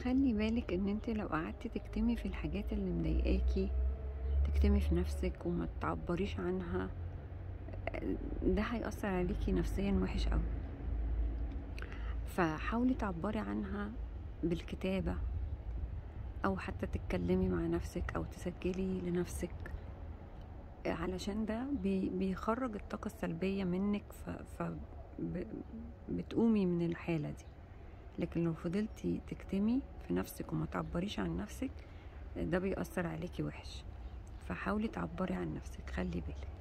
خلي بالك ان انت لو قعدتي تكتمي في الحاجات اللي مضايقاكي تكتمي في نفسك وما تعبريش عنها ده هيأثر عليكي نفسيا وحش قوي فحاولي تعبري عنها بالكتابة او حتى تتكلمي مع نفسك او تسجلي لنفسك علشان ده بي بيخرج الطاقة السلبية منك ف, ف ب- بتقومي من الحالة دي لكن لو فضلتي تكتمي في نفسك وما تعبريش عن نفسك ده بيأثر عليكي وحش فحاولي تعبري عن نفسك خلي بالك